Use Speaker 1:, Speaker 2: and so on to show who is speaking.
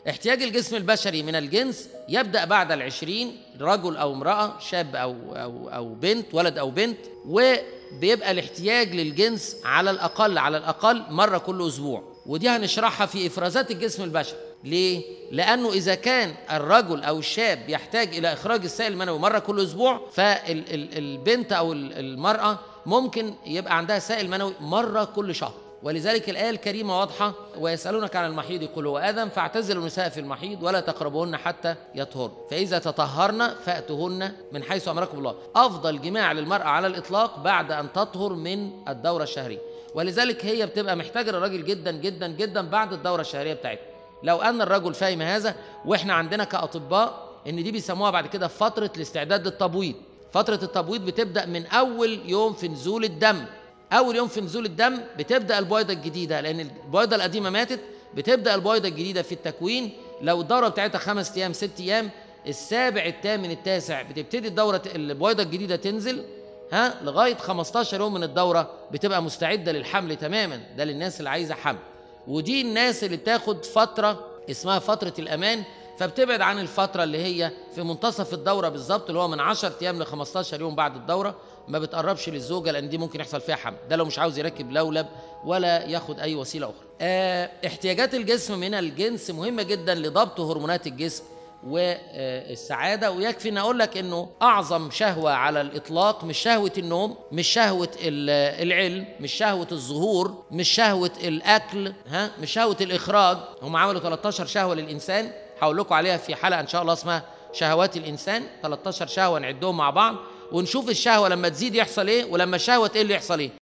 Speaker 1: احتياج الجسم البشري من الجنس يبدأ بعد العشرين رجل أو امرأة شاب أو, أو, أو بنت ولد أو بنت وبيبقى الاحتياج للجنس على الأقل على الأقل مرة كل أسبوع ودي هنشرحها في إفرازات الجسم البشري ليه؟ لأنه إذا كان الرجل أو الشاب يحتاج إلى إخراج السائل المنوي مرة كل أسبوع فالبنت أو المرأة ممكن يبقى عندها سائل منوي مرة كل شهر ولذلك الآية الكريمة واضحة ويسألونك عن المحيض قل هو آدم فاعتزلوا النساء في المحيض ولا تقربوهن حتى يطهرن فإذا تطهرن فأتوهن من حيث أمركم الله أفضل جماع للمرأة على الإطلاق بعد أن تطهر من الدورة الشهرية ولذلك هي بتبقى محتاجة الراجل جدا جدا جدا بعد الدورة الشهرية بتاعتها لو أن الرجل فاهم هذا وإحنا عندنا كأطباء إن دي بيسموها بعد كده فترة الاستعداد للتبويض فترة التبويض بتبدأ من أول يوم في نزول الدم اول يوم في نزول الدم بتبدا البويضه الجديده لان البويضه القديمه ماتت بتبدا البويضه الجديده في التكوين لو الدوره بتاعتها خمس ايام ست ايام السابع الثامن التاسع بتبتدي الدوره البويضه الجديده تنزل ها لغايه 15 يوم من الدوره بتبقى مستعده للحمل تماما ده للناس اللي عايزه حمل ودي الناس اللي بتاخد فتره اسمها فتره الامان فبتبعد عن الفتره اللي هي في منتصف الدوره بالظبط اللي هو من 10 ايام ل 15 يوم بعد الدوره ما بتقربش للزوجه لان دي ممكن يحصل فيها حمل ده لو مش عاوز يركب لولب ولا ياخد اي وسيله اخرى اه احتياجات الجسم من الجنس مهمه جدا لضبط هرمونات الجسم والسعادة ويكفي أن أقول لك أنه أعظم شهوة على الإطلاق مش شهوة النوم مش شهوة العلم مش شهوة الظهور مش شهوة الأكل ها مش شهوة الإخراج هم عملوا 13 شهوة للإنسان هقول لكم عليها في حلقة إن شاء الله اسمها شهوات الإنسان 13 شهوة نعدهم مع بعض ونشوف الشهوة لما تزيد يحصل إيه ولما الشهوة تقل يحصل إيه